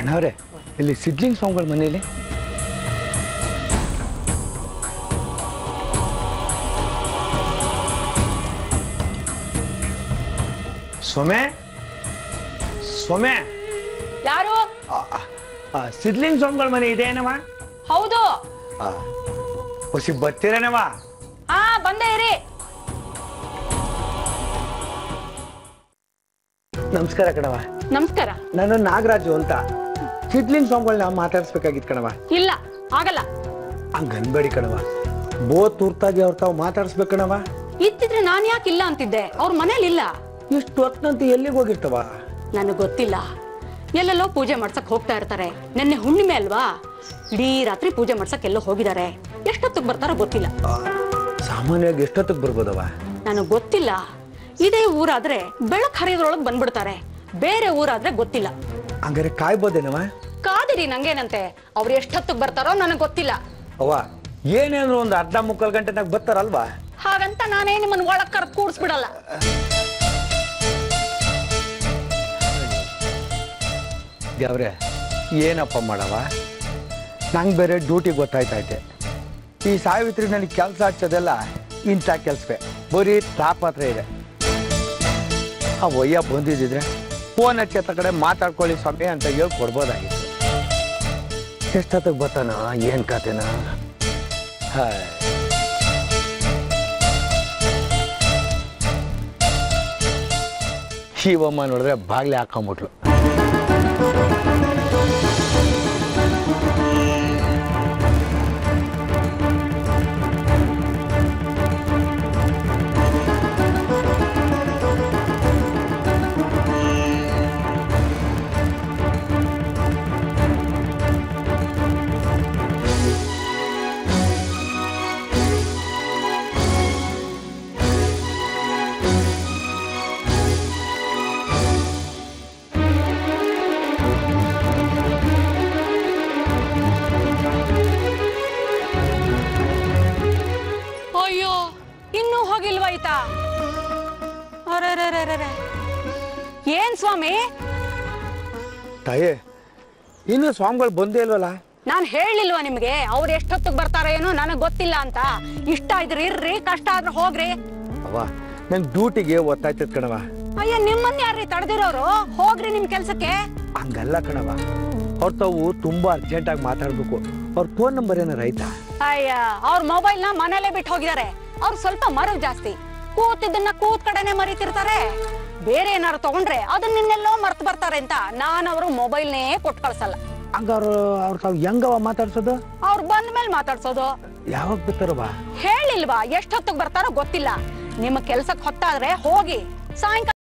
ಅಣ್ಣವ್ರೆ ಇಲ್ಲಿ ಸಿದ್ಲಿಂಗ್ ಸ್ವಾಮಿಗಳ ಮನೆಯಲ್ಲಿ ಸೊಮೆ ಸೊಮೆ ಯಾರು ಆ, ಆ, ಆ, ಸಿದ್ಲಿಂಗ್ ಸ್ವಾಮಿಗಳ ಮನೆ ಇದೇನವ ಹೌದು ಹೊಸಿ ಬರ್ತೀರೇನವ ಹಾ ಬಂದೆ ಇರಿ ನಮಸ್ಕಾರ ಕಣವ ನಮಸ್ಕಾರ ನಾನು ನಾಗರಾಜು ಅಂತ ಸಿದ್ಲಿಂಗ್ ಸ್ವಾಮಿಗಳನ್ನ ಮಾತಾಡಿಸ್ಬೇಕಾಗಿತ್ತು ಕಣವ ಇಲ್ಲ ಆಗಲ್ಲ ಹಂಗನ್ಬೇಡಿ ಕಣವ ಬೋ ತುರ್ತಾಗಿ ಅವ್ರ ತಾವು ಮಾತಾಡಿಸ್ಬೇಕು ಕಣವ ಇತ್ತಿದ್ರೆ ನಾನ್ ಯಾಕೆ ಇಲ್ಲ ಅಂತಿದ್ದೆ ಅವ್ರ ಮನೇಲಿ ಇಲ್ಲ ಇಷ್ಟು ಹೊತ್ತಂತ ಎಲ್ಲಿಗೆ ಹೋಗಿರ್ತವ ನನಗ್ ಗೊತ್ತಿಲ್ಲ ಎಲ್ಲೆಲ್ಲೋ ಪೂಜೆ ಮಾಡ್ಸಕ್ ಹೋಗ್ತಾ ಇರ್ತಾರೆ ನಿನ್ನೆ ಹುಣ್ಣಿಮೆ ಅಲ್ವಾ ಇಡೀ ರಾತ್ರಿ ಪೂಜೆ ಮಾಡ್ಸಕ್ ಎಲ್ಲೋ ಹೋಗಿದ್ದಾರೆ ಎಷ್ಟೊತ್ತಿಗೆ ಬರ್ತಾರೋ ಗೊತ್ತಿಲ್ಲ ಆ, ಸಾಮಾನ್ಯವಾಗಿ ಎಷ್ಟೊತ್ತಿಗೆ ಬರ್ಬೋದವ ನನಗ್ ಗೊತ್ತಿಲ್ಲ ಇದೇ ಊರಾದ್ರೆ ಬೆಳಕ್ ಹರಿಯೋದ್ರೊಳಗ್ ಬಂದ್ಬಿಡ್ತಾರೆ ಬೇರೆ ಊರಾದ್ರೆ ಗೊತ್ತಿಲ್ಲ ಹಂಗಾರೆ ಕಾಯ್ಬೋದೇನವ ಕಾದಿರಿ ನಂಗೇನಂತೆ ಅವ್ರು ಎಷ್ಟೊತ್ತಿಗೆ ಬರ್ತಾರೋ ನನಗ್ ಗೊತ್ತಿಲ್ಲ ಅವ್ವ ಏನೇನು ಒಂದು ಅರ್ಧ ಮುಕ್ಕಾಲು ಗಂಟೆನಾಗ ಬರ್ತಾರಲ್ವಾ ಹಾಗಂತ ನಾನೇ ನಿಮ್ಮನ್ನ ಒಳಗ್ ಕರ್ ಕೂಡ್ಸ್ಬಿಡಲ್ಲ ದೇವ್ರೆ ಏನಪ್ಪ ಮಾಡವ ನಂಗೆ ಬೇರೆ ಡ್ಯೂಟಿ ಗೊತ್ತಾಯ್ತೈತೆ ಈ ಸಾವಿತ್ರಿ ನನಗೆ ಕೆಲಸ ಹಚ್ಚೋದೆಲ್ಲ ಇಂಥ ಕೆಲಸವೇ ಬರೀ ತಾಪತ್ರ ಇದೆ ಆ ಒಯ್ಯ ಬಂದಿದ್ದಿದ್ರೆ ಫೋನ್ ಹಚ್ಚತ್ತ ಕಡೆ ಮಾತಾಡ್ಕೊಳ್ಳಿ ಸ್ವಾಮಿ ಅಂತ ಹೇಳಿ ಕೊಡ್ಬೋದಾಗಿತ್ತು ಎಷ್ಟೊತ್ತಿಗೆ ಬರ್ತಾನ ಏನು ಕತೆನ ಹಾಯ್ ಶಿವಮ್ಮ ನೋಡಿದ್ರೆ ಬಾಗ್ಲೆ ಹಾಕೊಂಬಿಟ್ಲು ಅಯ್ಯೋ ಇನ್ನೂ ಹೋಗಿಲ್ವಾ ಆಯ್ತಾ ಅರೆರೆರೆರೆರೆ. ಏನ್ ಸ್ವಾಮಿ ತಾಯೇ ಇನ್ನು ಸ್ವಾಮಿಗಳು ಬಂದೇ ಇಲ್ವಲ್ಲ ನಾನ್ ಹೇಳಿಲ್ವಾ ನಿಮ್ಗೆ ಅವ್ರು ಎಷ್ಟೊತ್ತಿಗೆ ಬರ್ತಾರೋ ಏನೋ ನನಗ್ ಗೊತ್ತಿಲ್ಲ ಅಂತ ಇಷ್ಟ ಇದ್ರಿ ಇರ್ರಿ ಕಷ್ಟ ಆದ್ರೆ ಹೋಗ್ರಿ ಅವ್ವ ನನ್ ಡ್ಯೂಟಿಗೆ ಒತ್ತಾಯ್ತದ ಕಣವ ಅಯ್ಯ ನಿಮ್ಮನ್ನ ಯಾರ್ರಿ ತಡೆದಿರೋರು ಹೋಗ್ರಿ ನಿಮ್ ಕೆಲ್ಸಕ್ಕೆ ಹಂಗಲ್ಲ ಕಣವ ಅವ್ರ ತಾವು ತುಂಬಾ ಅರ್ಜೆಂಟಾಗಿ ಮಾತಾಡ್ಬೇಕು ಅವ್ರ ಫೋನ್ ನಂಬರ್ ಏನಾರ ಆಯ್ತಾ ಅಯ್ಯ ಅವ್ರ ಮೊಬೈಲ್ ನ ಮನೇಲೆ ಬಿಟ್ಟು ಹೋಗಿದ್ದಾರೆ ಅವ್ರು ಸ್ವಲ್ಪ ಮರವ್ ಜಾಸ್ತಿ ಕೂತಿದ್ದನ್ನ ಕೂತ್ ಕಡೆನೆ ಮರಿತಿರ್ತಾರೆ ಬೇರೆ ಏನಾರು ತಗೊಂಡ್ರೆ ಅದನ್ನ ಇನ್ನೆಲ್ಲೋ ಮರ್ತ್ ಬರ್ತಾರೆ ಅಂತ ನಾನ್ ಅವ್ರ ಮೊಬೈಲ್ನೇ ಕೊಟ್ಟು ಕಳ್ಸಲ್ಲ ಹಂಗಾರು ಅವ್ರ ತಾವು ಹೆಂಗವ ಮಾತಾಡ್ಸೋದು ಅವ್ರು ಬಂದ ಮೇಲೆ ಮಾತಾಡ್ಸೋದು ಯಾವಾಗ ಬಿತ್ತಾರವ ಹೇಳಿಲ್ವಾ ಎಷ್ಟೊತ್ತಿಗೆ ಬರ್ತಾರೋ ಗೊತ್ತಿಲ್ಲ ನಿಮ್ಮ ಕೆಲ್ಸಕ್ಕೆ ಹೊತ್ತಾದ್ರೆ ಹೋಗಿ ಸಾಯಂಕಾಲ